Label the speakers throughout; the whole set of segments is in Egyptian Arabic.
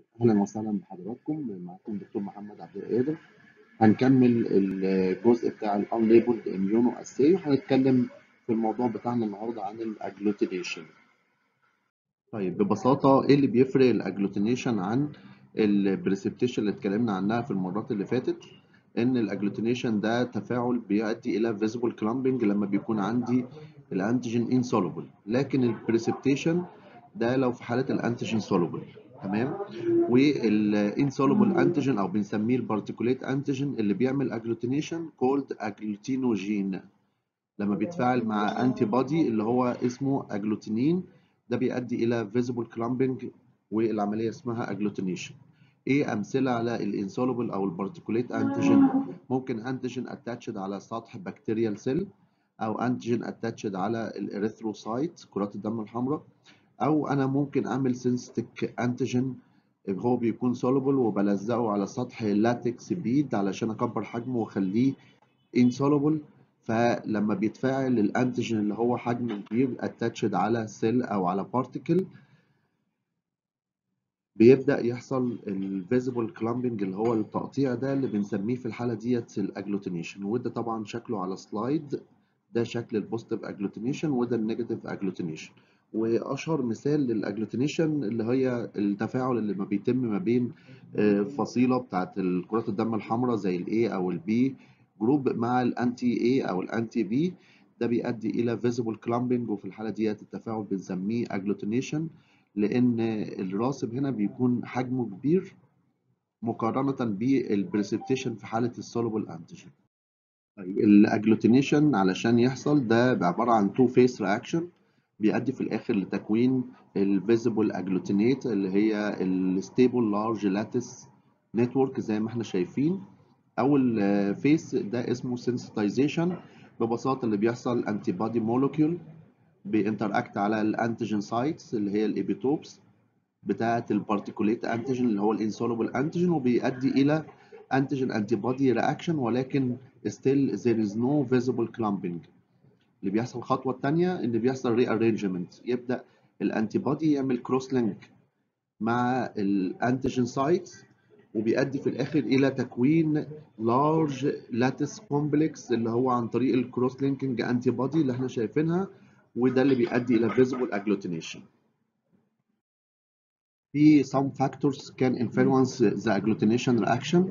Speaker 1: أهلا وسهلا بحضراتكم معكم دكتور محمد عبد القادر هنكمل الجزء بتاع ال unlabeled immunoassay وهنتكلم في الموضوع بتاعنا النهارده عن الاجلوتينيشن طيب ببساطة ايه اللي بيفرق الاجلوتينيشن عن البريسبتيشن اللي اتكلمنا عنها في المرات اللي فاتت ان الاجلوتينيشن ده تفاعل بيؤدي الى visible clumping لما بيكون عندي الانتيجين insoluble لكن البريسبتيشن ده لو في حالة الانتيجين soluble تمام والانسولوبل انتيجين او بنسميه البارتيكوليت انتيجين اللي بيعمل اجلوتينيشن كولد اجلوتينوجين لما بيتفاعل مع انتي بودي اللي هو اسمه اجلوتينين ده بيؤدي الى فيزيبل كلامبنج والعمليه اسمها اجلوتينيشن ايه امثله على الانسولوبل او البارتيكوليت انتيجين ممكن انتيجين اتاتشد على سطح بكتيريال سيل او انتيجين اتاتشد على الاريثروسايت كرات الدم الحمراء او انا ممكن اعمل سينستيك انتيجين هو بيكون سولوبل وبلزقه على سطح لاتكس بيد علشان اكبر حجمه واخليه انسولوبل فلما بيتفاعل الانتيجين اللي هو حجمه كبير اتاتشد على سيل او على بارتيكل بيبدا يحصل الفيزيبل كلامبنج اللي هو التقطيع ده اللي بنسميه في الحاله ديت الاجلوتينيشن وده طبعا شكله على سلايد ده شكل البوزيتيف اجلوتينيشن وده النيجاتيف اجلوتينيشن واشهر مثال للاجلوتينيشن اللي هي التفاعل اللي ما بيتم ما بين فصيله بتاعت كرات الدم الحمراء زي الاي او البي جروب مع الانتي اي او الانتي بي ده بيؤدي الى فيزيبل كلامبنج وفي الحاله ديت التفاعل بنسميه اجلوتينيشن لان الراسب هنا بيكون حجمه كبير مقارنه بالبريسبتيشن في حاله السولوبل انتيجين طيب الاجلوتينيشن علشان يحصل ده عباره عن تو فيس رياكشن بيؤدي في الاخر لتكوين الفيزيبل اجلوتينيت اللي هي الستيبل لارج لاتس نتورك زي ما احنا شايفين اول فيس ده اسمه سensitization ببساطه اللي بيحصل انتي بودي مولكيول بينتراكت على الانتيجين سايتس اللي هي الابيتوبس بتاعه البارتيكوليت انتيجين اللي هو الانسولوبل انتيجين وبيؤدي الى انتيجين انتي بودي رياكشن ولكن still there is no visible clumping اللي بيحصل الخطوه الثانيه ان بيحصل ري ارينجمنت يبدا الانتي بودي يعمل كروس لينك مع الانتيجين سايتس وبيؤدي في الاخر الى تكوين لارج لاتس كومبلكس اللي هو عن طريق الكروس لينكينج انتي بودي اللي احنا شايفينها وده اللي بيؤدي الى فيزيبل اجلوتينيشن في some factors can influence the agglutination reaction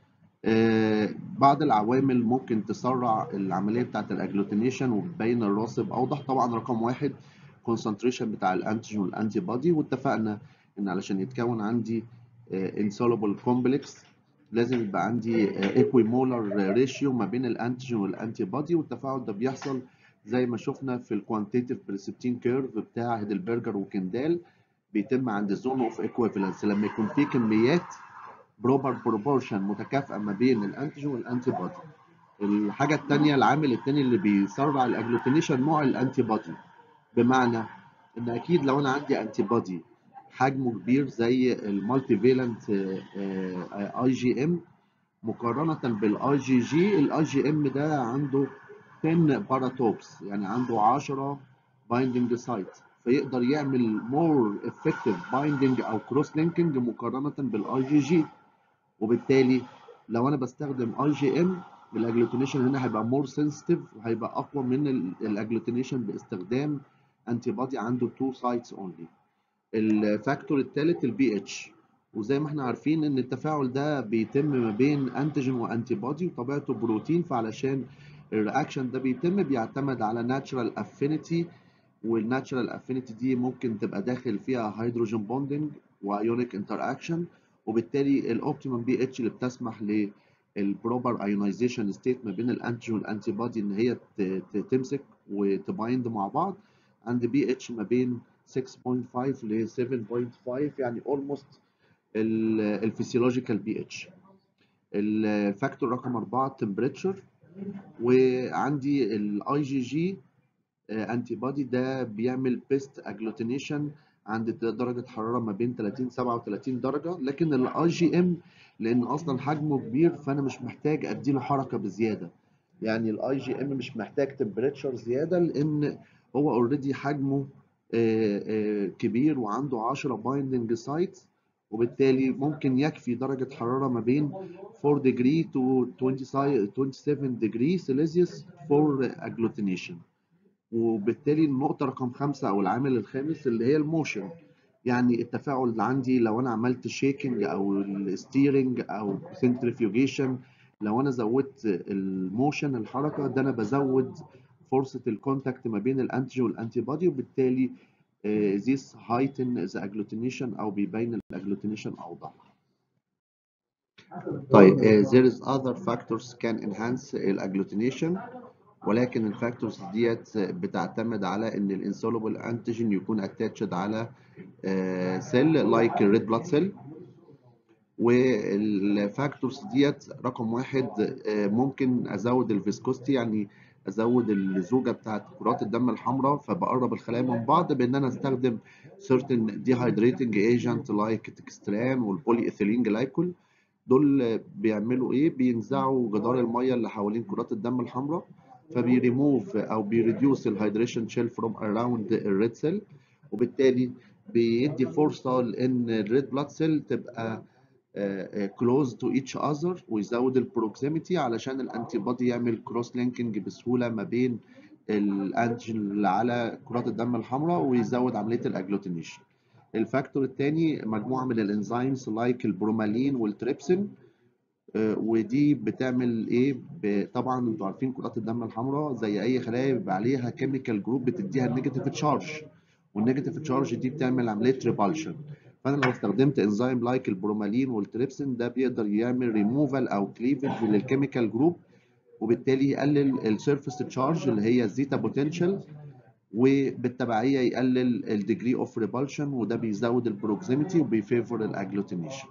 Speaker 1: آه بعض العوامل ممكن تسرع العمليه بتاعه الاجلوتينيشن وتبين الراسب اوضح طبعا رقم واحد concentration بتاع الانتيجين والانتي بودي واتفقنا ان علشان يتكون عندي insoluble complex لازم يبقى عندي equimolar ريشيو ما بين الانتيجين والانتي بودي والتفاعل ده بيحصل زي ما شفنا في الكوانتيتيف بريسبتين كيرف بتاع هيدلبرجر وكندال بيتم عند زون اوف ايكويفالنس لما يكون في كميات بروبر بروبورشن متكافئه ما بين الانتيجين والانتي بودي الحاجه الثانيه العامل الثاني اللي بيسرع الاجلوتينيشن نوع الانتي بودي بمعنى ان اكيد لو انا عندي انتي بودي حجمه كبير زي المالتي فيلنت اي جي ام مقارنه بالاي جي جي الاي جي ام ده عنده 10 باراتوبس يعني عنده 10 بايندنج سايت فيقدر يعمل مور افكتيف بايندنج او كروس لينكينج مقارنه بالاي جي جي وبالتالي لو انا بستخدم اي جي ام الاجلوتينيشن هنا هيبقى مور سنسيتيف وهيبقى اقوى من الاجلوتينيشن باستخدام انتي بودي عنده 2 سايتس اونلي الفاكتور الثالث البي اتش وزي ما احنا عارفين ان التفاعل ده بيتم ما بين انتيجين وانتي بودي وطبيعته بروتين فعلشان الرياكشن ده بيتم بيعتمد على ناتشرال افينيتي والناتشرال افينيتي دي ممكن تبقى داخل فيها هيدروجين بوندنج وايونيك انتر اكشن وبالتالي الاوبتيمم بي اتش اللي بتسمح للبروبر ايونايزيشن ستيت ما بين الانتيجين والانتي بودي ان هي تمسك وتبايند مع بعض عند بي اتش ما بين 6.5 ل 7.5 يعني اولموست الفسيولوجيكال بي اتش الفاكتور رقم 4 التمبريتشر وعندي الاي جي جي انتي بودي ده بيعمل بيست اجلوتينيشن عند درجه حراره ما بين 30 37 درجه لكن الاي جي ام لان اصلا حجمه كبير فانا مش محتاج اديله حركه بزياده يعني الاي جي ام مش محتاج تمبريتشر زياده لان هو اوريدي حجمه كبير وعنده 10 بايندنج سايتس وبالتالي ممكن يكفي درجة حرارة ما بين 4 degree to 27 degree Celsius for agglutination وبالتالي النقطة رقم خمسة أو العامل الخامس اللي هي الموشن يعني التفاعل اللي عندي لو أنا عملت شيكنج أو الستيرنج أو سنترفيوجيشن لو أنا زودت الموشن الحركة ده أنا بزود فرصة الكونتاكت ما بين الأنتيجين والأنتي بودي وبالتالي uh, this heighten the agglutination أو بيبين الأجلوتينيشن أوضح. طيب uh, there is other factors can enhance الاجلوتينيشن ولكن الفاكتورز ديت بتعتمد على ان الانسولوبل انتيجين يكون اتاتشد على سيل لايك الريد بلاد سيل والفاكتورز ديت رقم واحد ممكن ازود الفيسكوستي يعني ازود اللزوجه بتاعت كرات الدم الحمراء فبقرب الخلايا من بعض بان انا استخدم certain dehydrating agent like تكستران والبولي ايثيلين جلايكول دول بيعملوا ايه بينزعوا جدار الميه اللي حوالين كرات الدم الحمراء فبيريموف او بيريديوس الهيدريشن شيل فروم اراوند الريد سيل وبالتالي بيدي فرصه لان الريد بلاد سيل تبقى كلوز تو ايتش اذر ويزود البروكسيميتي علشان الانتي بودي يعمل كروس لينكينج بسهوله ما بين الانتيجين اللي على كرات الدم الحمراء ويزود عمليه الاجلوتينيشن الفاكتور الثاني مجموعه من الانزيمز لايك البرومالين والتريبسين ودي بتعمل ايه طبعا انتوا عارفين كرات الدم الحمراء زي اي خلايا بيبقى عليها كيميكال جروب بتديها النيجاتيف تشارج والنيجاتيف تشارج دي بتعمل عمليه ريبالشن فانا لو استخدمت انزيم لايك البرومالين والتريبسين ده بيقدر يعمل ريموفال او كليفج للكيميكال جروب وبالتالي يقلل السيرفيس تشارج اللي هي الزيتا بوتنشال وبالتبعيه يقلل الديجري اوف ريبالشن وده بيزود البروكسيميتي وبيفيفور الاجلوتينيشن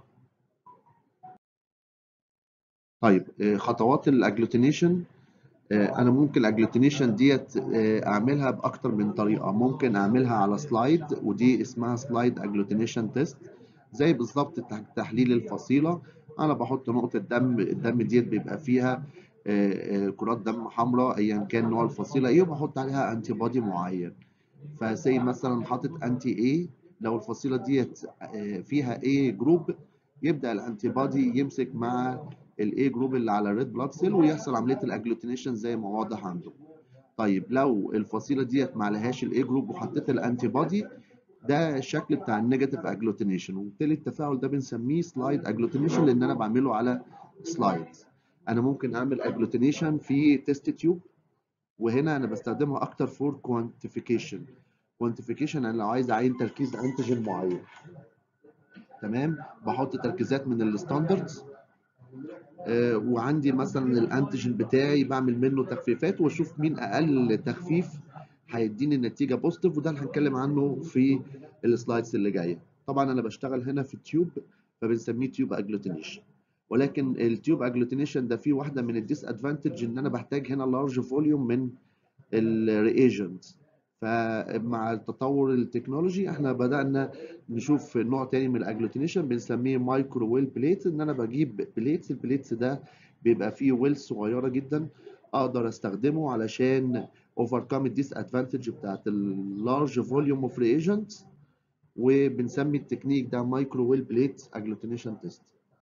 Speaker 1: طيب خطوات الاجلوتينيشن انا ممكن الاجلوتينيشن ديت اعملها باكتر من طريقه ممكن اعملها على سلايد ودي اسمها سلايد اجلوتينيشن تيست زي بالظبط تحليل الفصيله انا بحط نقطه دم الدم ديت بيبقى فيها كرات دم حمراء ايا كان نوع الفصيله ايه وبحط عليها انتي بودي معين فزي مثلا حاطط انتي اي لو الفصيله ديت فيها اي جروب يبدا الانتي بودي يمسك مع الاي جروب اللي على الريد بلاد سيل ويحصل عمليه الاجلوتينيشن زي ما واضح عندكم طيب لو الفصيله ديت ما عليهاش الاي جروب وحطيت الانتي بودي ده الشكل بتاع النيجاتيف اجلوتينيشن وبالتالي التفاعل ده بنسميه سلايد اجلوتينيشن لان انا بعمله على سلايد انا ممكن اعمل اجلوتينيشن في تيست تيوب وهنا انا بستخدمها اكتر فور كوانتيفيكيشن كوانتيفيكيشن انا لو عايز اعين تركيز انتيجين معين تمام بحط تركيزات من الستاندردز آه وعندي مثلا الانتيجين بتاعي بعمل منه تخفيفات واشوف مين اقل تخفيف هيديني النتيجه بوزيتيف وده اللي هنتكلم عنه في السلايدز اللي جايه طبعا انا بشتغل هنا في التيوب فبنسميه تيوب اجلوتينيشن ولكن التيوب اجلوتينيشن ده فيه واحده من الديس ادفانتج ان انا بحتاج هنا لارج فوليوم من الرياجنت فمع التطور التكنولوجي احنا بدانا نشوف نوع تاني من الاجلوتينيشن بنسميه مايكرو ويل بليت ان انا بجيب بليتس البليتس ده بيبقى فيه ويلز صغيره جدا اقدر استخدمه علشان اوفركم الديس ادفانتج بتاعت اللارج فوليوم اوف رياجنت وبنسمي التكنيك ده مايكرو ويل بليت اجلوتينيشن تيست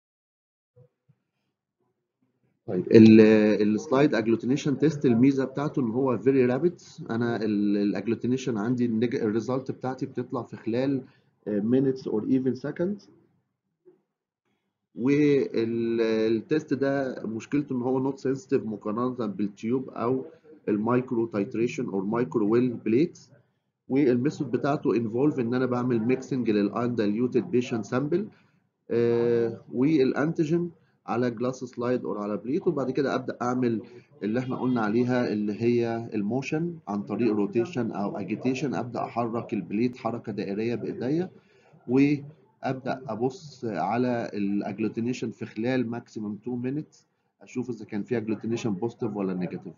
Speaker 1: طيب السلايد اجلوتينيشن تيست الميزه بتاعته ان هو فيري رابيد انا الاجلوتينيشن عندي الريزلت بتاعتي بتطلع في خلال minutes or even seconds والتيست ده مشكلته ان هو نوت سنسيتيف مقارنه بالتيوب او المايكرو تايتريشن او مايكرو ويل بليت والميثود بتاعته انفولف ان انا بعمل ميكسنج للاندليوتد بيشنت سامبل والانتيجين على جلاس سلايد او على بليت وبعد كده ابدا اعمل اللي احنا قلنا عليها اللي هي الموشن عن طريق روتيشن او اجيتيشن ابدا احرك البليت حركه دائريه بايديا وابدا ابص على الاجلوتينيشن في خلال ماكسيمم 2 مينتس اشوف اذا كان في اجلوتينيشن بوزيتيف ولا نيجاتيف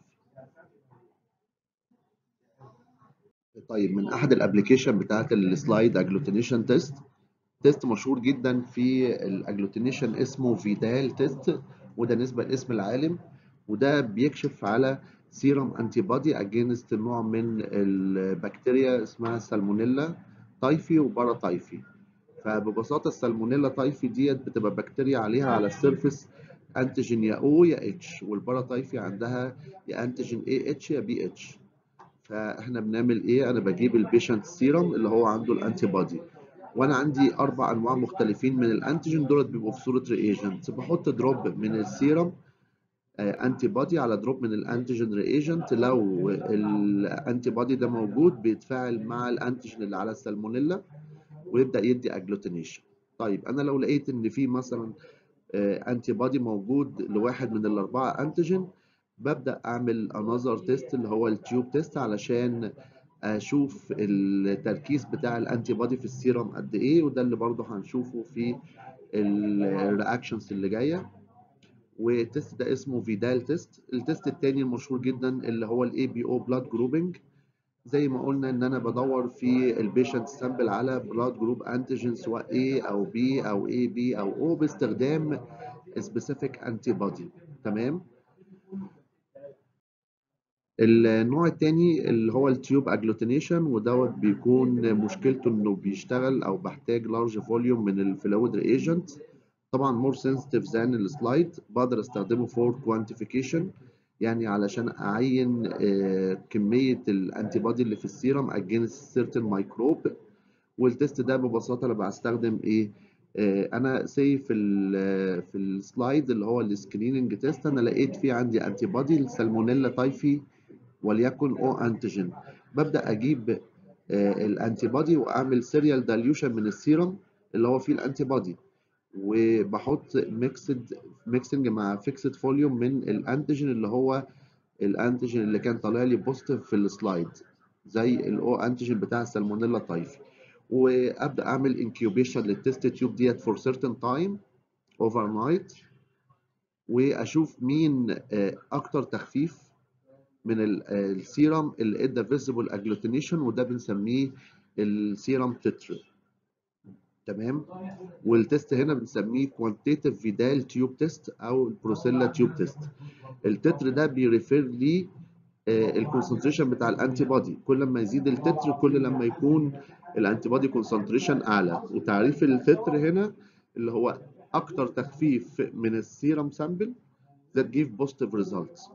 Speaker 1: طيب من احد الابلكيشن بتاعت السلايد اجلوتينيشن تيست تيست مشهور جدا في الاجلوتينيشن اسمه فيدال تيست وده نسبه لاسم العالم وده بيكشف على سيرم انتي بودي اجينست نوع من البكتيريا اسمها سالمونيلا تايفي وبارا تايفي فببساطه السالمونيلا تايفي ديت بتبقى بكتيريا عليها على السيرفيس انتيجين يا او يا اتش والباراتايفي عندها يا انتيجين اي اتش يا بي اتش فاحنا بنعمل ايه انا بجيب البيشنت سيرم اللي هو عنده الانتي بودي وانا عندي اربع انواع مختلفين من الانتيجين دولت بيبقوا في صوره رياجنت بحط دروب من السيرم انتي بودي على دروب من الانتيجين رياجنت لو الانتي بودي ده موجود بيتفاعل مع الانتيجين اللي على السالمونيلا ويبدا يدي اجلوتينيشن طيب انا لو لقيت ان في مثلا انتي بودي موجود لواحد من الاربعه انتيجين ببدا اعمل انذر تيست اللي هو التيوب تيست علشان اشوف التركيز بتاع الانتي بودي في السيرم قد ايه وده اللي برضه هنشوفه في الرياكشنز اللي جايه والتيست ده اسمه فيدال تيست التيست التاني المشهور جدا اللي هو الاي بي او بلاد جروبنج زي ما قلنا ان انا بدور في البيشنت سامبل على بلاد جروب انتيجين سواء A او B او AB او O باستخدام سبيسيفيك انتي بودي تمام النوع الثاني اللي هو التيوب اجلوتينيشن ودوت بيكون مشكلته انه بيشتغل او بحتاج لارج فوليوم من الفلويد ريجنت طبعا مور سنسيتيف ذان السلايد بقدر استخدمه فور كوانتيفيكيشن يعني علشان اعين كميه الانتي بودي اللي في السيرم اجينست سيرتن ميكروب والتست ده ببساطه انا بستخدم ايه انا سي في ال في السلايد اللي هو السكريننج تيست انا لقيت فيه عندي انتي بودي السالمونيلا تايفي وليكن او انتيجين ببدا اجيب الانتي بودي واعمل سيريال دايليوشن من السيرم اللي هو فيه الانتي بودي وبحط ميكسد ميكسنج مع فيكسد فوليوم من الانتيجين اللي هو الانتيجين اللي كان طالع لي بوزيتيف في السلايد زي الاو انتيجين بتاع السالمونيلا تايفي وابدا اعمل انكيوبيشن للتست تيوب ديت فور سيرتن تايم اوفر نايت واشوف مين اكتر تخفيف من السيرم اللي ادى فيزيبل اجلوتينيشن وده بنسميه السيرم تتر تمام والتست هنا بنسميه كوانتيتيف فيدال تيوب تيست او البروسيلا تيوب تيست التتر ده بيريفير لي الكونسنتريشن بتاع الانتي بودي كل ما يزيد التتر كل لما يكون الانتي بودي كونسنتريشن اعلى وتعريف التتر هنا اللي هو اكتر تخفيف من السيرم سامبل that give positive results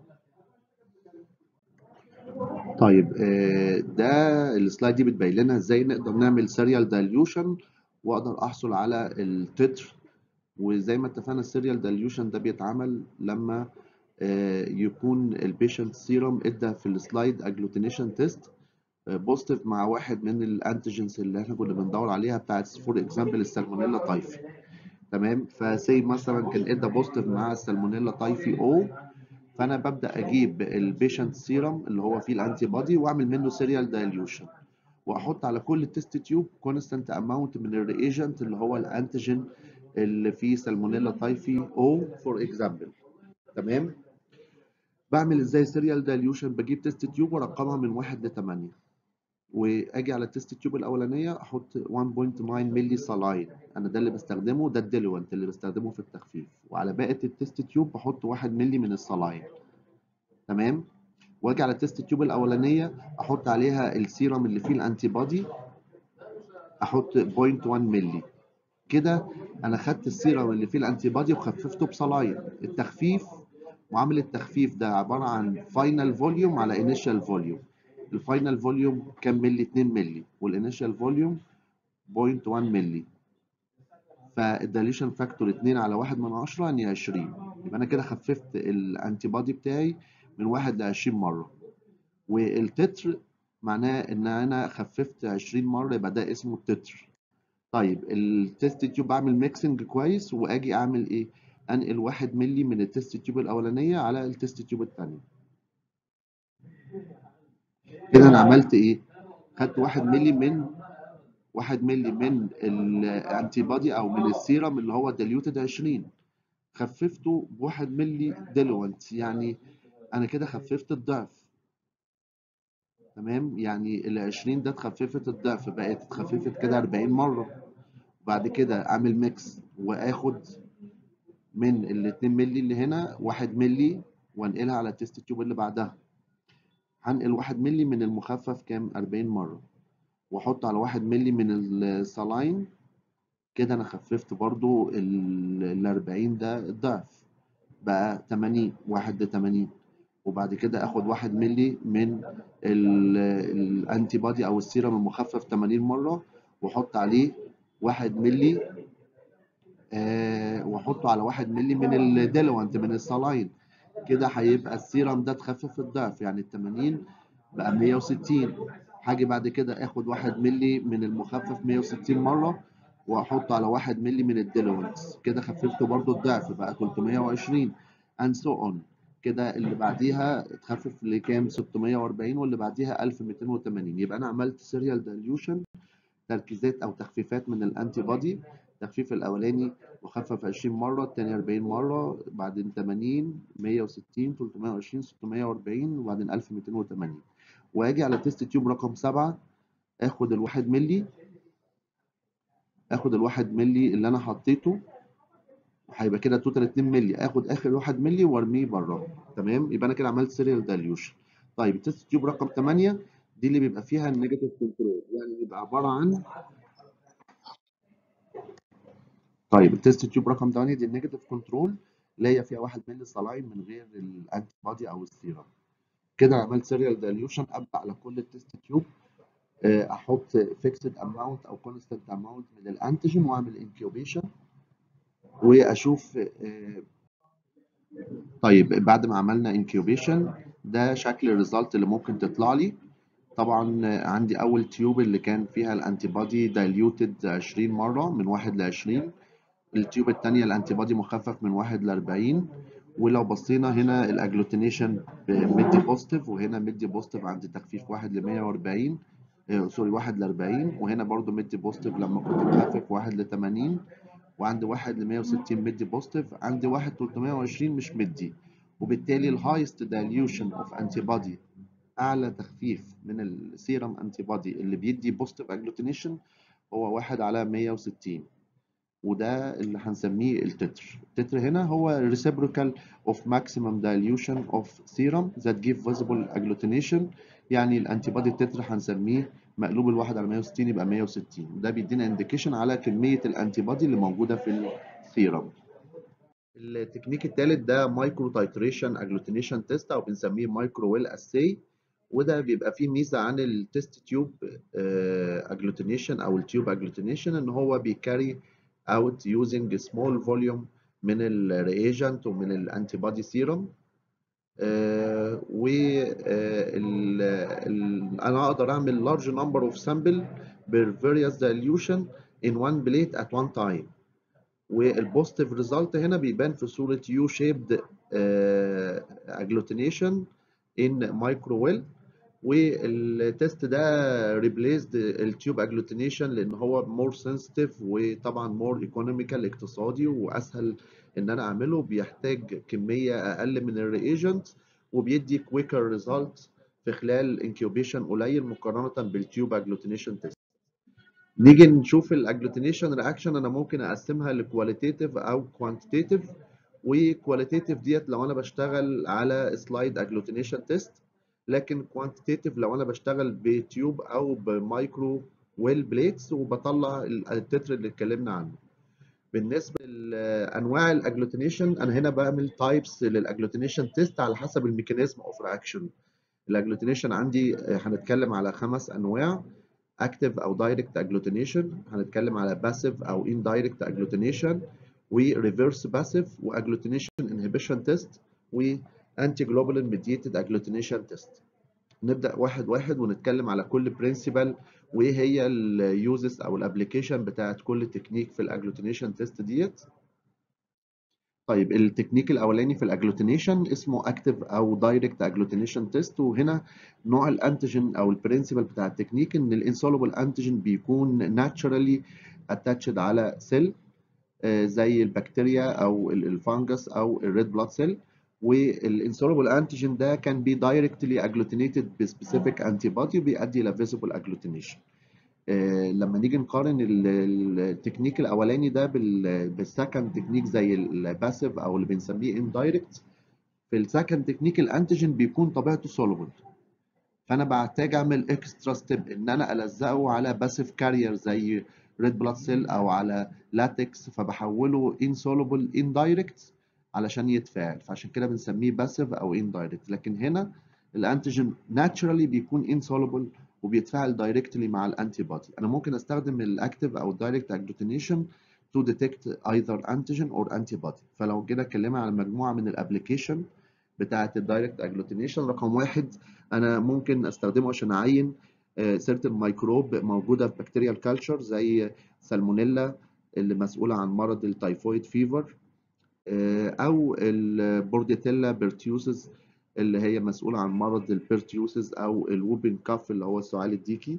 Speaker 1: طيب ده السلايد دي بتبين لنا ازاي نقدر نعمل سيريال دايليوشن واقدر احصل على التتر وزي ما اتفقنا السيريال دايليوشن ده بيتعمل لما يكون البيشنت سيرم ادى في السلايد اجلوتينيشن تيست بوزيتيف مع واحد من الانتيجنز اللي احنا كنا بندور عليها بتاعت فور اكزامبل السالمونيلا تايفي تمام فسي مثلا كان ادى بوزيتيف مع السالمونيلا تايفي او فانا ببدا اجيب البيشنت سيرم اللي هو فيه الانتي بودي واعمل منه سيريال دايليوشن واحط على كل تيست تيوب كونستانت اماونت من الريجنت اللي هو الانتيجين اللي فيه سالمونيلا تايفي او فور اكزامبل تمام بعمل ازاي سيريال دايليوشن بجيب تيست تيوب وارقمها من 1 ل 8 واجي على التيست تيوب الاولانيه احط 1.9 مللي سلاين انا ده اللي بستخدمه ده الديلوانت اللي بستخدمه في التخفيف وعلى باقي التيست تيوب بحط 1 مللي من السلاين تمام واجي على التيست تيوب الاولانيه احط عليها السيرم اللي فيه الانتي بودي احط 0.1 مللي كده انا خدت السيرم اللي فيه الانتي بودي وخففته بسلاين التخفيف معامل التخفيف ده عباره عن فاينل فوليوم على انيشال فوليوم الفاينل فوليوم كام ملي 2 ملي والانيشال فوليوم 0.1 ملي فالدايليشن فاكتور 2 على 1 من 10 يعني 20 يبقى انا كده خففت الانتي بودي بتاعي من 1 ل 20 مره والتتر معناه ان انا خففت 20 مره يبقى ده اسمه التتر طيب التست تيوب بعمل ميكسنج كويس واجي اعمل ايه انقل 1 ملي من التست تيوب الاولانيه على التست تيوب الثانيه كده انا عملت ايه خدت 1 ملي من 1 ملي من الانتي بودي او من السيرم اللي هو ديليوتد 20 خففته ب 1 ملي ديلوانت يعني انا كده خففت الضعف تمام يعني ال 20 ده اتخففت الضعف بقت اتخففت كده 40 مره وبعد كده اعمل ميكس واخد من ال 2 ملي اللي هنا 1 ملي وانقلها على التست تيوب اللي بعدها هنقل 1 ملي من المخفف كام 40 مره واحط على 1 ملي من السلاين كده انا خففت برضو ال 40 ده الضعف بقى 80 واحد ل 80 وبعد كده اخد واحد ملي من الانتي بادي او السيرم المخفف 80 مره واحط عليه واحد ملي آه واحطه على واحد ملي من الديلوانت من الصلاين كده هيبقى السيرم ده اتخفف الضعف يعني ال 80 بقى 160 هاجي بعد كده اخد واحد ملي من المخفف 160 مره واحطه على واحد ملي من الديلوانتس كده خففته برضو الضعف بقى 320 and so on كده اللي بعديها اتخفف لكام 640 واللي بعديها 1280 يبقى انا عملت سيريال دايليوشن تركيزات او تخفيفات من الانتي بودي التخفيف الاولاني مخفف 20 مره الثاني 40 مره بعدين 80 160 320 640 وبعدين 1280 واجي على تيست تيوب رقم 7 اخد الواحد ملي اخد الواحد ملي اللي انا حطيته هيبقى كده توتال 2 ملي اخد اخر 1 ملي وارميه بره تمام يبقى انا كده عملت سيريال دايليوشن طيب التست تيوب رقم 8 دي اللي بيبقى فيها النيجاتيف كنترول يعني بيبقى عباره عن طيب التست تيوب رقم 8 دي النيجاتيف كنترول اللي هي فيها 1 ملي صلاين من غير الانتي بودي او السيرم كده عملت سيريال دايليوشن ابدا على كل التست تيوب احط فيكسد اماونت او كونستنت اماونت من الانتيجين واعمل انكيوبيشن واشوف طيب بعد ما عملنا انكيوبيشن ده شكل الريزلت اللي ممكن تطلع لي طبعا عندي اول تيوب اللي كان فيها الانتي بودي دايليوتد 20 مره من 1 ل 20 التيوب الثانيه الانتي بودي مخفف من 1 ل 40 ولو بصينا هنا الاجلوتينيشن مدي بوزيتيف وهنا مدي بوزيتيف عند تخفيف 1 ل 140 سوري 1 ل 40 وهنا برضو مدي بوزيتيف لما كنت مخفف 1 ل 80 وعندي 1 ل 160 مدي بوزيتيف عندي 1 320 مش مدي وبالتالي الهايست دايليوشن اوف انتي بودي اعلى تخفيف من السيرم انتي بودي اللي بيدي بوزيتيف اجلوتينيشن هو 1 على 160 وده اللي هنسميه التتر التتر هنا هو reciprocal of maximum dilution of serum that give visible agglutination يعني الانتي بودي التتر هنسميه مقلوب الواحد على 160 يبقى 160 ده بيدينا انديكيشن على كميه الانتي بودي اللي موجوده في السيرم التكنيك الثالث ده مايكرو تايتريشن اجلوتينيشن تيست او بنسميه مايكرو ويل اساي وده بيبقى فيه ميزه عن التيست تيوب اجلوتينيشن او التيوب اجلوتينيشن ان هو بيكاري out using small volume من الرياجنت ومن الانتي بودي سيرم و انا اقدر اعمل large number of sample per various dilution in one plate at one time والبوزيتيف ريزلت هنا بيبان في صوره يو شيبد اجلوتينيشن ان مايكرو ويل والتيست ده ريبليسد التيوب اجلوتينيشن لان هو مور سنسيتيف وطبعا مور ايكونوميكال اقتصادي واسهل ان انا اعمله بيحتاج كميه اقل من الرياجنت وبيدي كويكر ريزلت في خلال انكيوبيشن قليل مقارنه بالتيوب اجلوتينيشن تيست نيجي نشوف الاجلوتينيشن رياكشن انا ممكن اقسمها لكواليتيتيف او كوانتيتيف وكواليتيتيف ديت لو انا بشتغل على سلايد اجلوتينيشن تيست لكن كوانتيتيف لو انا بشتغل بتيوب او بمايكرو ويل بليتس وبطلع التتر اللي اتكلمنا عنه بالنسبه لانواع الاجلوتينيشن انا هنا بعمل تايبس للاجلوتينيشن تيست على حسب الميكانيزم اوف رياكشن الاجلوتينيشن عندي هنتكلم على خمس انواع اكتف او دايركت اجلوتينيشن هنتكلم على باسيف او اندايركت اجلوتينيشن وريفرس باسيف واجلوتينيشن انهبيشن تيست وانتي جلوبولين ميديتد اجلوتينيشن تيست نبدا واحد واحد ونتكلم على كل برنسبل وايه هي اليوزز او الابلكيشن بتاعت كل تكنيك في الاجلوتينيشن تيست ديت طيب التكنيك الاولاني في الاجلوتينيشن اسمه اكتف او دايركت اجلوتينيشن تيست وهنا نوع الانتيجين او البرنسبل بتاع التكنيك ان الانسولوبل انتيجين بيكون ناتشرالي اتاتشد على سيل زي البكتيريا او الفانجس او الريد بلاد سيل والانسولوبل انتيجين ده كان بي دايركتلي اجلوتينيتد بسبيسيفيك انتي بودي بيؤدي الى فيزيبل اجلوتينيشن لما نيجي نقارن التكنيك الاولاني ده بالسكند تكنيك زي الباسيف او اللي بنسميه اندايركت في السكند تكنيك الانتيجين بيكون طبيعته سولوبل فانا بحتاج اعمل اكسترا ستيب ان انا الزقه على باسيف كارير زي ريد بلاد سيل او على لاتكس فبحوله insoluble indirect علشان يتفاعل فعشان كده بنسميه باسيف او indirect لكن هنا الانتيجين naturally بيكون insoluble وبيتفاعل دايركتلي مع الانتي بودي انا ممكن استخدم الاكتيف او الدايركت اجلوتينيشن to detect either antigen or antibody فلو جينا اتكلمنا على مجموعه من الابلكيشن بتاعه الدايركت اجلوتينيشن رقم واحد انا ممكن استخدمه عشان اعين سيرتن ميكروب موجوده في بكتيريال كلتشر زي سالمونيلا اللي مسؤوله عن مرض التايفويد فيفر او البورديتيلا بيرتيوسز اللي هي مسؤوله عن مرض البيرتيوسز او الووبين كاف اللي هو السعال الديكي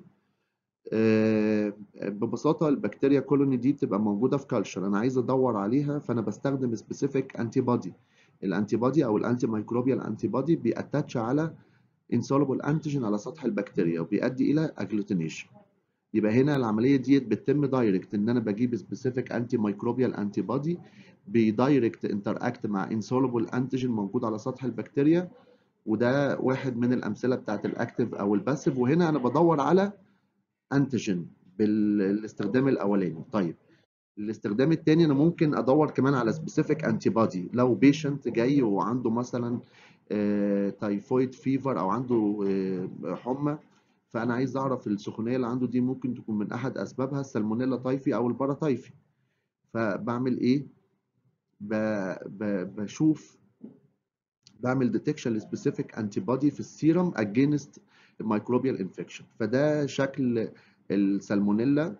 Speaker 1: ببساطه البكتيريا كولوني دي بتبقى موجوده في كلتشر انا عايز ادور عليها فانا بستخدم سبيسيفيك انتي بودي الانتي بودي او الانتي مايكروبيال انتي بودي بيأتاتش على insoluble antigen على سطح البكتيريا وبيؤدي الى اجلوتينيشن يبقى هنا العمليه ديت بتتم دايركت ان انا بجيب سبيسيفيك انتي مايكروبيال انتي بودي بيدايركت انتراكت مع insoluble antigen موجود على سطح البكتيريا وده واحد من الامثله بتاعت الاكتيف او الباسيف وهنا انا بدور على انتيجين بالاستخدام الاولاني طيب الاستخدام الثاني انا ممكن ادور كمان على سبيسيفيك انتي بودي لو بيشنت جاي وعنده مثلا تايفويد فيفر او عنده حمى فانا عايز اعرف السخونيه اللي عنده دي ممكن تكون من احد اسبابها السالمونيلا تايفي او البارا تايفي فبعمل ايه ب... ب... بشوف بعمل ديتكشن لسبيسيفيك انتي بودي في السيرم اجينست الميكروبيال انفكشن فده شكل السالمونيلا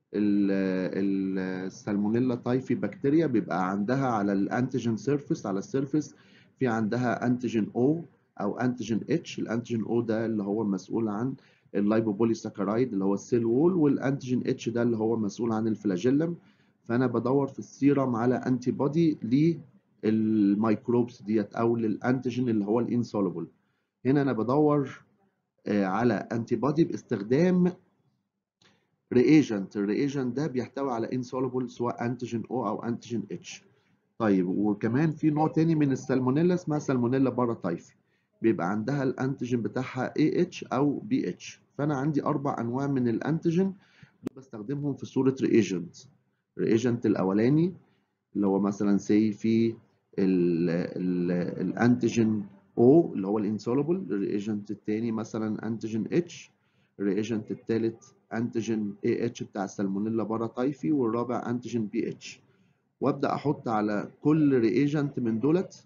Speaker 1: السالمونيلا تايفي بكتيريا بيبقى عندها على الانتيجين سيرفيس على السيرفيس في عندها انتيجين او او انتيجين اتش الانتيجين او ده اللي هو مسؤول عن اللايبوبوليساكرايد اللي هو السيل وول والانتيجين اتش ده اللي هو مسؤول عن الفلاجيلم فانا بدور في السيرم على انتي بودي للميكروبس ديت او للانتيجين اللي هو الانسولوبل هنا انا بدور على انتي بودي باستخدام رياجنت الرياجنت ده بيحتوي على insoluble سواء انتيجين او او انتيجين اتش طيب وكمان في نوع تاني من السالمونيلا اسمها سالمونيلا باراتايفي بيبقى عندها الانتيجين بتاعها AH او BH فانا عندي اربع انواع من الانتيجين بستخدمهم في صوره رياجنت الرياجنت الاولاني اللي هو مثلا سي في الانتيجين O اللي هو الانسولوبل الرياجنت الثاني مثلا انتيجين H الرياجنت الثالث انتيجين AH بتاع السالمونيلا باراتايفي والرابع انتيجين BH وابدا احط على كل رياجنت من دولت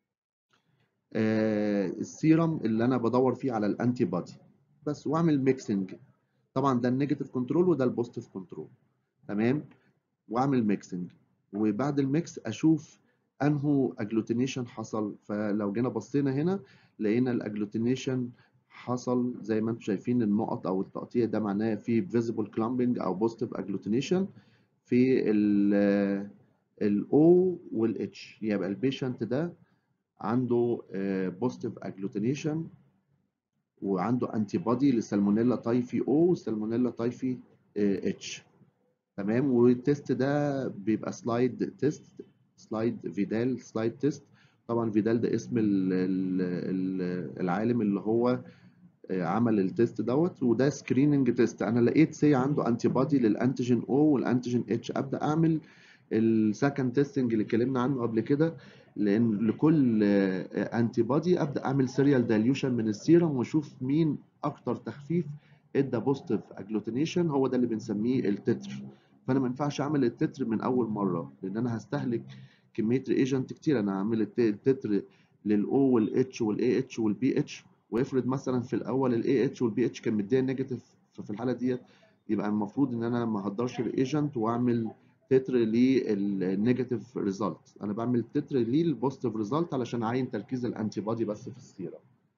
Speaker 1: آه السيرم اللي انا بدور فيه على الانتي بودي بس واعمل ميكسنج طبعا ده النيجاتيف كنترول وده البوزيتيف كنترول تمام واعمل ميكسنج وبعد الميكس اشوف انهو اجلوتينيشن حصل فلو جينا بصينا هنا لقينا الاجلوتينيشن حصل زي ما انتم شايفين النقط او التقطيع ده معناه في فيزيبل كلامبنج او بوزيتيف اجلوتينيشن في ال الاو والاتش يبقى البيشنت ده عنده بوزيتيف اجلوتينيشن وعنده انتي بودي للسالمونيلا تايفي او والسالمونيلا تايفي اتش تمام والتيست ده بيبقى سلايد تيست سلايد فيدال سلايد تيست طبعا فيدال ده اسم ال ال العالم اللي هو عمل التيست دوت وده سكريننج تيست انا لقيت سي عنده انتي بودي للانتيجين او والانتيجين اتش ابدا اعمل السكند تيستنج اللي اتكلمنا عنه قبل كده لان لكل انتي بودي ابدا اعمل سيريال دايليوشن من السيرم واشوف مين اكتر تخفيف ادى بوزيتيف اجلوتينيشن هو ده اللي بنسميه التتر فانا ما ينفعش اعمل التتر من اول مره لان انا هستهلك كميه ريجنت كتير انا هعمل التتر للاو والاتش والاي اتش والبي اتش وافرض مثلا في الاول الاي اتش والبي اتش كان مديها نيجاتيف ففي الحاله ديت يبقى المفروض ان انا ما اهدرش الايجنت واعمل تتر للنيجاتيف ريزلت انا بعمل تتر للبوزيتيف ريزلت علشان اعين تركيز الانتي بودي بس في السيرم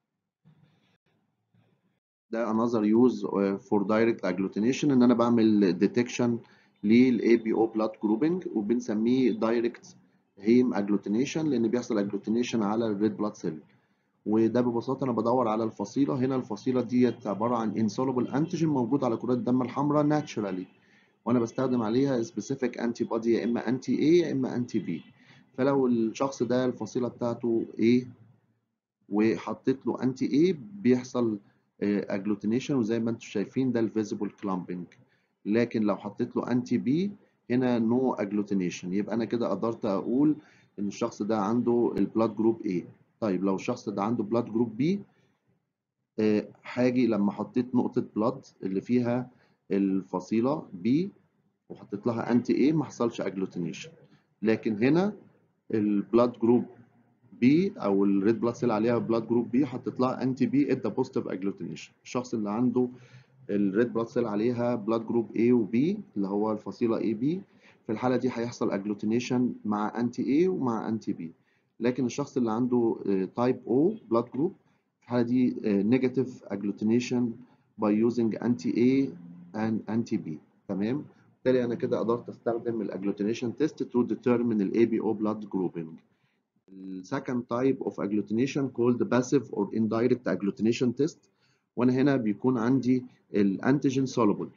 Speaker 1: ده another use for direct agglutination ان انا بعمل detection للاي بي او بلاد جروبنج وبنسميه دايركت هيم اجلوتينيشن لان بيحصل اجلوتينيشن على الريد بلاد سيل وده ببساطه انا بدور على الفصيله هنا الفصيله ديت عباره عن insoluble انتيجين موجود على كرات الدم الحمراء ناتشرالي وانا بستخدم عليها سبيسيفيك انتي بودي يا اما انتي اي يا اما انتي بي فلو الشخص ده الفصيله بتاعته ايه وحطيت له انتي ايه بيحصل اجلوتينيشن وزي ما انتم شايفين ده الفيزيبل كلامبنج لكن لو حطيت له انتي بي هنا نو اجلوتينيشن يبقى انا كده قدرت اقول ان الشخص ده عنده البلاد جروب A طيب لو الشخص ده عنده بلاد جروب B آه، هاجي لما حطيت نقطة بلاد اللي فيها الفصيلة B وحطيت لها انتي A ما حصلش اجلوتينيشن لكن هنا البلاد جروب بي او الريد بلاد سيل عليها بلاد جروب بي حطيت لها انتي بي ادى بوزيتيف اجلوتينيشن الشخص اللي عنده الريد بلاد سيل عليها بلاد جروب A و B اللي هو الفصيلة AB في الحالة دي هيحصل اجلوتينيشن مع انتي A ومع انتي B لكن الشخص اللي عنده تايب O بلاد جروب في الحالة دي نيجاتيف اجلوتينيشن by using anti A and anti B تمام بالتالي انا كده قدرت استخدم الاجلوتينيشن تيست to determine ال ABO blood grouping The second type of agglutination called passive or indirect agglutination test وانا هنا بيكون عندي الانتيجين soluble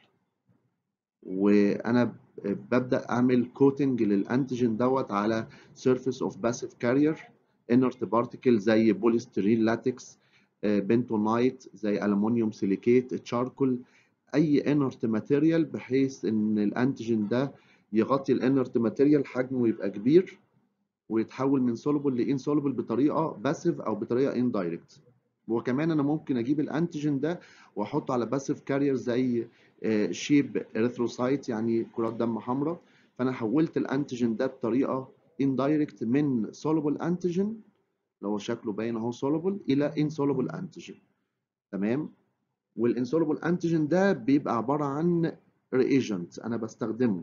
Speaker 1: وانا ببدا اعمل كوتنج للانتيجين دوت على surface of passive carrier inert particle زي بوليسترين لاتكس بنتونايت زي الومنيوم سيليكيت تشاركول اي انرت ماتيريال بحيث ان الانتيجين ده يغطي الانرت ماتيريال حجمه يبقى كبير ويتحول من soluble ل insoluble بطريقه باسيف او بطريقه indirect وكمان انا ممكن اجيب الانتيجين ده واحطه على باسيف كارير زي شيب اريثروسايت يعني كرات دم حمراء فانا حولت الانتيجين ده بطريقه indirect من soluble انتيجين اللي هو شكله باين اهو soluble الى insoluble انتيجين تمام والانسولوبل انتيجين ده بيبقى عباره عن ريجنت انا بستخدمه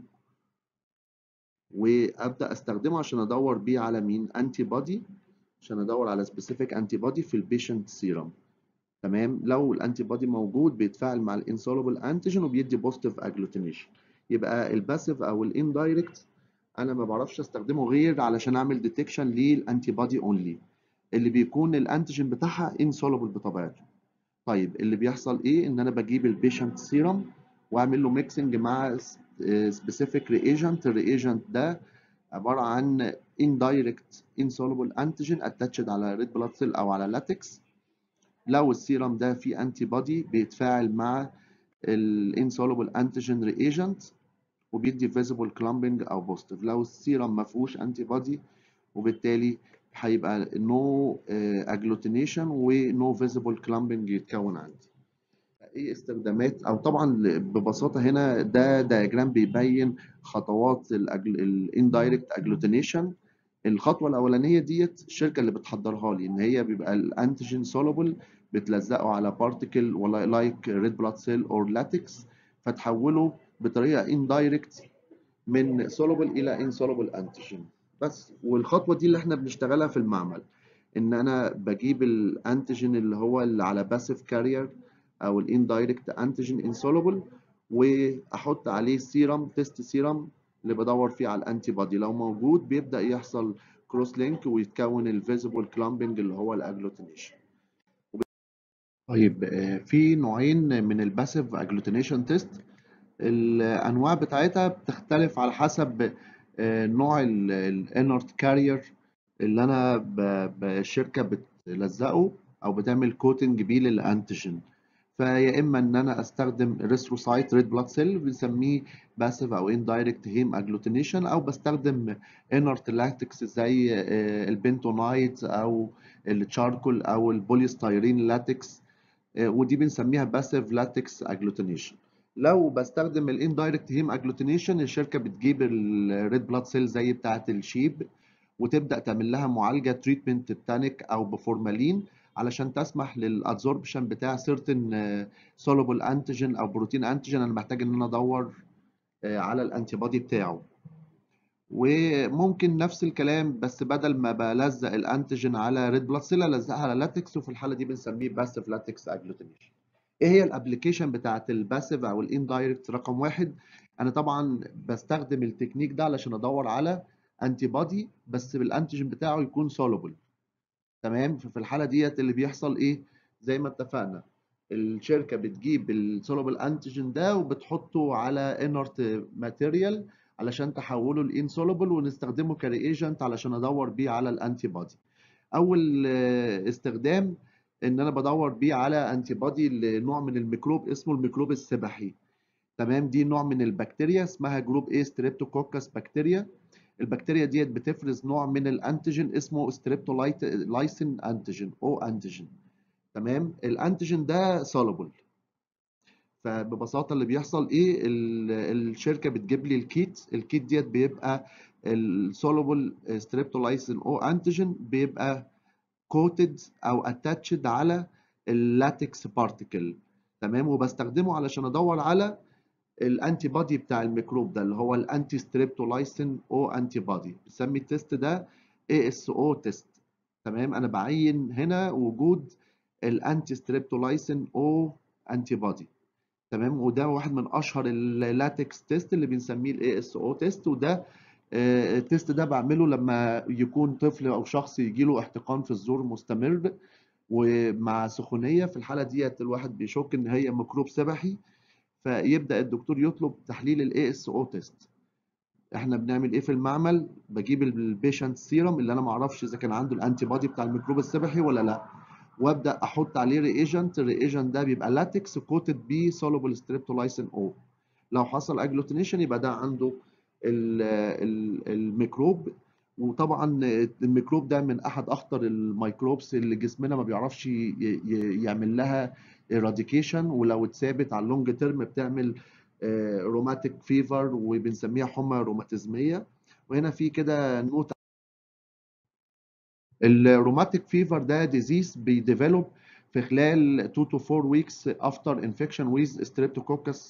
Speaker 1: وابدا استخدمه عشان ادور بيه على مين انتي بودي عشان ادور على سبيسيفيك انتي بودي في البيشنت سيرم تمام لو الانتي بودي موجود بيتفاعل مع الانسولوبل انتيجين وبيدي بوزيتيف اجلوتينيشن يبقى الباسيف او الاندايركت انا ما بعرفش استخدمه غير علشان اعمل ديتكشن للانتي بودي اونلي اللي بيكون الانتيجين بتاعها انسولوبل بطبيعته طيب اللي بيحصل ايه ان انا بجيب البيشنت سيرم واعمل له ميكسنج مع سبيسيفيك ريجنت الريجنت ده عباره عن indirect insoluble antigen attached على red blood cell او على لاتكس لو السيرم ده فيه انتي بودي بيتفاعل مع الانسولوبل انتيجين ريجنت وبيدي visible clumping او بوزيتيف لو السيرم ما فيهوش انتي بودي وبالتالي هيبقى نو اجلوتينيشن ونو فيزيبل كلامبنج يتكون عندي ايه استخدامات او طبعا ببساطه هنا ده دياجرام بيبين خطوات الاندايركت اجلوتينيشن الخطوه الاولانيه ديت الشركه اللي بتحضرها لي ان هي بيبقى الانتيجين سولوبل بتلزقه على بارتيكل ولا لايك ريد بلاد سيل اور لاتكس فتحوله بطريقه اندايركت من سولوبل الى انسولوبل انتيجين بس والخطوه دي اللي احنا بنشتغلها في المعمل ان انا بجيب الانتيجين اللي هو اللي على باسيف كارير او الاندايركت انتيجين انسولوبل واحط عليه سيرم تيست سيرم اللي بدور فيه على الانتي بودي لو موجود بيبدا يحصل كروس لينك ويتكون الفيزيبل كلامبنج اللي هو الاجلوتينيشن طيب في نوعين من الباسيف اجلوتينيشن تيست الانواع بتاعتها بتختلف على حسب نوع الانرت كارير اللي انا الشركه بتلزقه او بتعمل كوتنج بيه للانتيجين فيا اما ان انا استخدم ريستروسايت ريد بلاد سيل بنسميه باسيف او اندايركت هيم اجلوتينيشن او بستخدم انرت لاتكس زي البنتونايت او التشاركول او البوليستيرين لاتكس ودي بنسميها باسيف لاتكس اجلوتينيشن لو بستخدم الاندايركت هيم اجلوتينيشن الشركه بتجيب الريد بلاد سيل زي بتاعه الشيب وتبدا تعمل لها معالجه تريتمنت بتانيك او بفورمالين علشان تسمح للادزوربشن بتاع سيرتن سولوبل انتيجين او بروتين انتيجين انا محتاج ان انا ادور على الانتي بودي بتاعه وممكن نفس الكلام بس بدل ما بلزق الانتيجين على ريد بلاد سيل الزقها على لاتكس وفي الحاله دي بنسميه باسيف لاتكس اجلوتينيشن ايه هي الابلكيشن بتاعت الباسيف او الاندايركت رقم واحد انا طبعا بستخدم التكنيك ده علشان ادور على انتي بودي بس بالانتيجين بتاعه يكون سولوبل تمام ففي الحاله ديت اللي بيحصل ايه زي ما اتفقنا الشركه بتجيب السولوبل انتيجين ده وبتحطه على انرت ماتيريال علشان تحوله لانسولوبل ونستخدمه كريجنت علشان ادور بيه على الانتي بودي اول استخدام ان انا بدور بيه على انتي بودي لنوع من الميكروب اسمه الميكروب السبحي تمام دي نوع من البكتيريا اسمها جروب A ستريبتوكوكس بكتيريا البكتيريا ديت بتفرز نوع من الانتيجين اسمه ستريبتولايسين انتيجين او انتيجين تمام الانتيجين ده soluble فببساطه اللي بيحصل ايه الشركه بتجيب لي الكيت الكيت ديت بيبقى السولوبل ستريبتولايسين او انتيجين بيبقى كوتد او اتاتشد على اللاتكس بارتيكل تمام وبستخدمه علشان ادور على الانتي بودي بتاع الميكروب ده اللي هو الانتي ستريبتولايسين او انتي بودي بنسمي التيست ده اي اس او تيست تمام انا بعين هنا وجود الانتي ستريبتولايسين او انتي بودي تمام وده واحد من اشهر اللاتكس تيست اللي بنسميه الاي اس او تيست وده التيست ده بعمله لما يكون طفل او شخص يجي له احتقان في الزور مستمر ومع سخونيه في الحاله ديت الواحد بيشك ان هي ميكروب سبحي فيبدا الدكتور يطلب تحليل الاي اس او تيست احنا بنعمل ايه في المعمل بجيب البيشنت سيرم اللي انا ما اعرفش اذا كان عنده الانتي بودي بتاع الميكروب السبحي ولا لا وابدا احط عليه ريجنت الريجنت ده بيبقى لاتكس كوتد بيه سولوبل ستريبتولايسين او لو حصل اجلوتينيشن يبقى ده عنده الميكروب وطبعا الميكروب ده من احد اخطر الميكروبس اللي جسمنا ما بيعرفش يعمل لها ايراديكيشن ولو اتثابت على اللونج تيرم بتعمل روماتيك فيفر وبنسميها حمى روماتيزميه وهنا في كده نوت الروماتيك فيفر ده ديزيز بيديفلوب في خلال 2 to 4 weeks after infection with streptococcus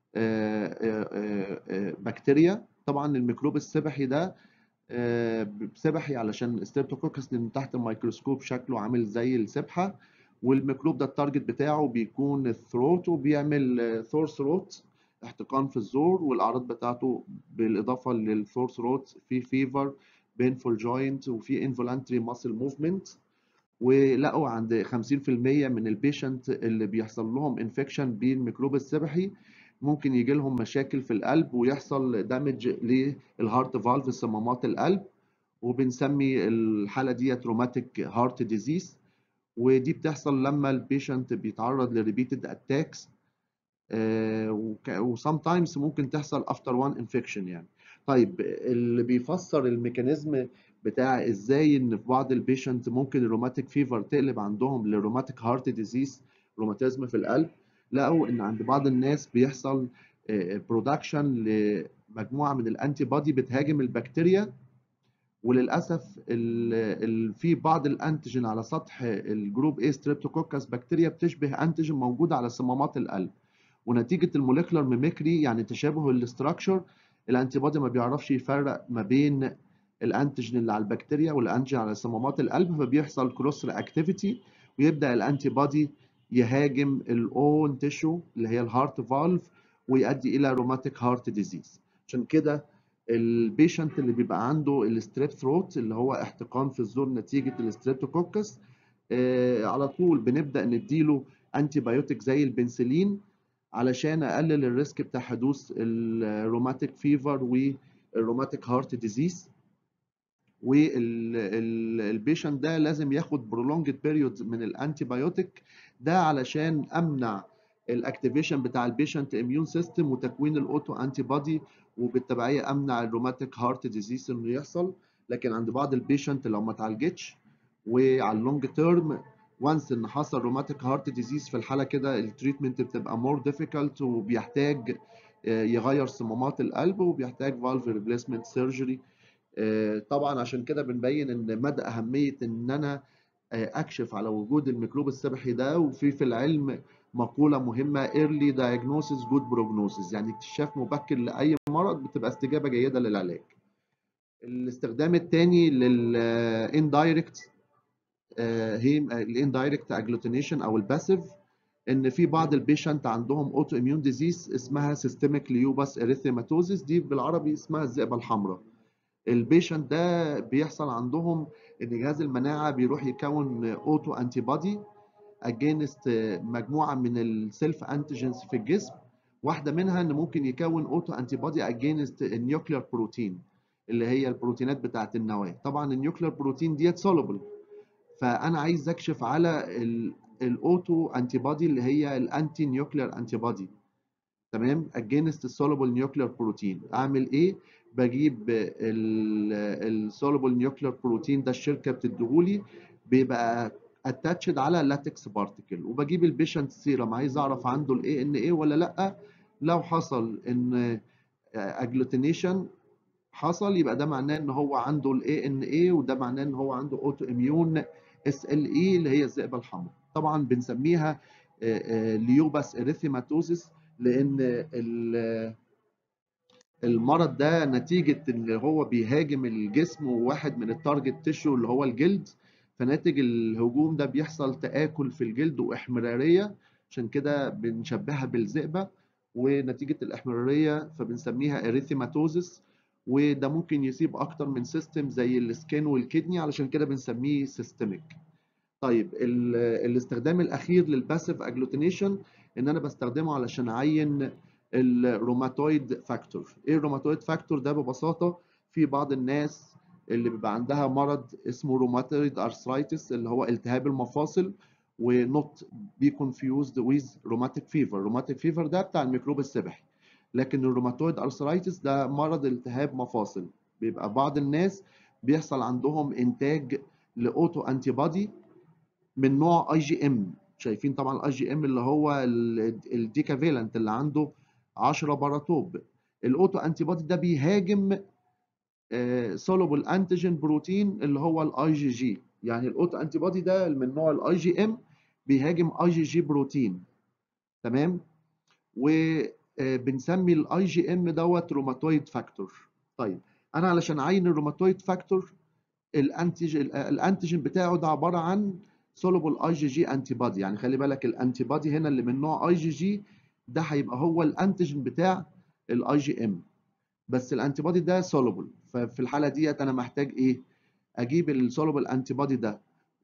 Speaker 1: بكتيريا طبعا الميكروب السبحي ده سبحي علشان ستريبتوكوكس من تحت الميكروسكوب شكله عامل زي السبحه والميكروب ده التارجت بتاعه بيكون الثروت وبيعمل ثور ثروت احتقان في الزور والاعراض بتاعته بالاضافه للثور ثروت في فيفر بينفول جوينت وفي انفولانتري ماسل موفمنت ولقوا عند 50% من البيشنت اللي بيحصل لهم انفكشن بالميكروب السبحي ممكن يجي لهم مشاكل في القلب ويحصل دامج للهارت فالف صمامات القلب وبنسمي الحاله ديت روماتيك هارت ديزيز ودي بتحصل لما البيشنت بيتعرض لريبيتد اتاكس وسام تايمز ممكن تحصل افتر وان انفكشن يعني طيب اللي بيفسر الميكانيزم بتاع ازاي ان في بعض البيشنت ممكن الروماتيك فيفر تقلب عندهم لروماتيك هارت ديزيز روماتيزم في القلب لقوا ان عند بعض الناس بيحصل برودكشن لمجموعه من الانتي بودي بتهاجم البكتيريا وللاسف ال ال في بعض الانتيجين على سطح الجروب A ستريبتوكوكس بكتيريا بتشبه انتيجين موجود على صمامات القلب ونتيجه الموليكولار ميميكري يعني تشابه الاستراكشر الانتي بودي ما بيعرفش يفرق ما بين الانتيجين اللي على البكتيريا والانتيجين على صمامات القلب فبيحصل كروس رياكتيفيتي ويبدا الانتي بودي يهاجم الاون تيشو اللي هي الهارت فالف ويؤدي الى روماتيك هارت ديزيز عشان كده البيشنت اللي بيبقى عنده الستريب ثروت اللي هو احتقان في الزور نتيجه الستريبتوكوكس آه على طول بنبدا نديله انتي بايوتيك زي البنسلين علشان اقلل الريسك بتاع حدوث الروماتيك فيفر والروماتيك هارت ديزيز والبيشنت ده لازم ياخد برولونجد بيريود من الانتي بايوتيك ده علشان امنع الاكتيفيشن بتاع البيشنت اميون سيستم وتكوين الاوتو انتي بودي وبالتبعيه امنع الروماتيك هارت ديزيز انه يحصل لكن عند بعض البيشنت لو ما اتعالجتش وعلى اللونج تيرم وانس ان حصل روماتيك هارت ديزيز في الحاله كده التريتمنت بتبقى مور ديفيكالت وبيحتاج يغير صمامات القلب وبيحتاج فالف ريبليسمنت سيرجري طبعا عشان كده بنبين ان مدى اهميه ان انا اكشف على وجود الميكروب السبحي ده وفي في العلم مقوله مهمه early diagnosis good prognosis يعني اكتشاف مبكر لاي مرض بتبقى استجابه جيده للعلاج الاستخدام الثاني للاندايركت هي الاندايركت اجلوتينيشن او الباسيف ان في بعض البيشنت عندهم اوتو اميون ديزيز اسمها سيستميك ليوباس اريثيماتوزيس دي بالعربي اسمها الذئبه الحمراء البيشنت ده بيحصل عندهم ان جهاز المناعه بيروح يكون اوتو انتي بودي اجينست مجموعه من السيلف انتيجنز في الجسم واحده منها ان ممكن يكون اوتو انتي بودي اجينست النيوكلير بروتين اللي هي البروتينات بتاعه النواه طبعا النيوكلير بروتين ديت سولوبل فانا عايز اكشف على الاوتو انتي بودي اللي هي الانتي نيوكلير انتي بودي تمام against السولوبل نيوكلير بروتين اعمل ايه بجيب السولوبل نيوكلير بروتين ده الشركه بتديهولي بيبقى اتاتشد على لاتكس بارتيكل وبجيب البيشنت سيرم عايز اعرف عنده الاي ان ايه ولا لا لو حصل ان اجلوتينيشن حصل يبقى ده معناه ان هو عنده الاي ان اي وده معناه ان هو عنده اوتو اميون اس ال اي اللي هي الذئبه الحمراء طبعا بنسميها ليوباس اريثيماتوزيس لان المرض ده نتيجه ان هو بيهاجم الجسم وواحد من التارجت تيشو اللي هو الجلد فناتج الهجوم ده بيحصل تآكل في الجلد واحمراريه عشان كده بنشبهها بالذئبه ونتيجه الاحمراريه فبنسميها اريثيماتوزيس وده ممكن يصيب اكتر من سيستم زي السكين والكدني علشان كده بنسميه سيستميك طيب الاستخدام الاخير للباسيف اجلوتينيشن ان انا بستخدمه علشان اعين الروماتويد فاكتور ايه الروماتويد فاكتور ده ببساطه في بعض الناس اللي بيبقى عندها مرض اسمه روماتويد ارثرايتس اللي هو التهاب المفاصل ونوت بي كونفيوزد ويز روماتيك فيفر روماتيك فيفر ده بتاع الميكروب السبحي لكن الروماتويد ارثرايتس ده مرض التهاب مفاصل بيبقى بعض الناس بيحصل عندهم انتاج لاوتو انتي بودي من نوع اي جي ام شايفين طبعا الاي جي ام اللي هو الديكافيلنت اللي عنده 10 باراتوب الاوتو انتي بودي ده بيهاجم سولوبل انتيجين بروتين اللي هو الاي جي جي يعني الاوتو انتي بودي ده من نوع الاي جي ام بيهاجم اي جي جي بروتين تمام وبنسمي الاي جي ام دوت روماتويد فاكتور طيب انا علشان اعين الروماتويد فاكتور الانتيجين الانتيجين بتاعه ده عباره عن سولوبل اي جي جي انتي بودي يعني خلي بالك الانتي بودي هنا اللي من نوع اي جي جي ده هيبقى هو الانتيجين بتاع الاي جي ام بس الانتي بودي ده سولوبل ففي الحاله ديت انا محتاج ايه اجيب السولوبل انتي بودي ده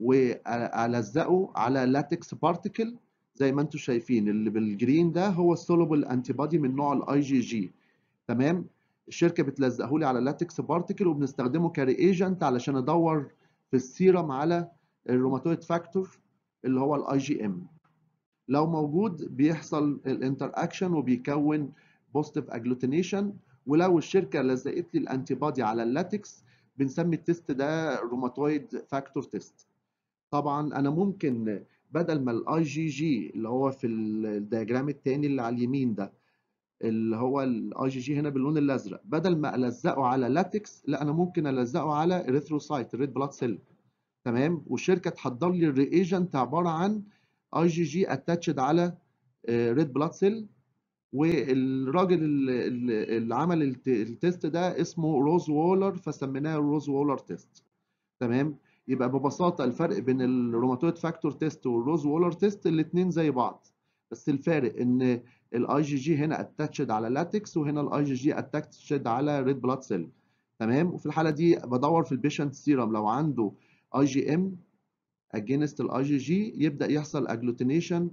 Speaker 1: والزقه على لاتكس بارتيكل زي ما انتم شايفين اللي بالجرين ده هو السولوبل انتي بودي من نوع الاي جي جي تمام الشركه بتلزقه لي على لاتكس بارتيكل وبنستخدمه كرياجنت علشان ادور في السيرم على الروماتويد فاكتور اللي هو الاي جي ام لو موجود بيحصل الانتر اكشن وبيكون بوزيتيف اجلوتينيشن ولو الشركه لزقت لي الانتي بودي على اللاتكس بنسمي التيست ده روماتويد فاكتور تيست طبعا انا ممكن بدل ما الاي جي جي اللي هو في الدياجرام الثاني اللي على اليمين ده اللي هو الاي جي جي هنا باللون الازرق بدل ما الزقه على لاتكس لا انا ممكن الزقه على اريثروسايت الريد بلاد سيل تمام والشركه تحضر لي الرياجنت عباره عن اي جي جي اتاتشد على ريد بلاد سيل والراجل اللي عمل التيست ده اسمه روز وولر فسميناه روز وولر تيست تمام يبقى ببساطه الفرق بين الروماتويد فاكتور تيست والروز وولر تيست الاثنين زي بعض بس الفارق ان الاي جي جي هنا اتاتشد على لاتكس وهنا الاي جي جي اتاتشد على ريد بلاد سيل تمام وفي الحاله دي بدور في البيشنت سيرم لو عنده اي جي ام اجينست الاي جي جي يبدا يحصل اجلوتينيشن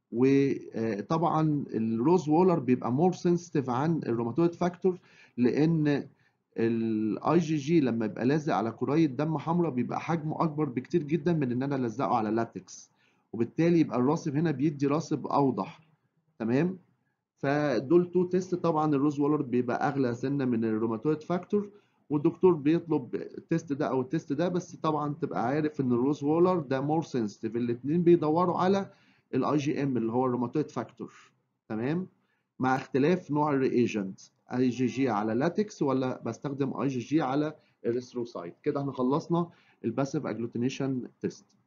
Speaker 1: وطبعا الروز وولر بيبقى مور سنسيتيف عن الروماتويد فاكتور لان الاي جي جي لما يبقى لازق على كريه دم حمراء بيبقى حجمه اكبر بكتير جدا من ان انا الزقه على لاتكس وبالتالي يبقى الراسب هنا بيدي راسب اوضح تمام فدول تو تيست طبعا الروز وولر بيبقى اغلى سنه من الروماتويد فاكتور والدكتور بيطلب التيست ده او التيست ده بس طبعا تبقى عارف ان الروز وولر ده مور سنسيتيف الاثنين بيدوروا على الاي جي ام اللي هو الروماتويد فاكتور تمام مع اختلاف نوع الرياجنت اي جي جي على لاتكس ولا بستخدم اي جي جي على اريثروسايت كده احنا خلصنا الباسيف اجلوتينيشن تيست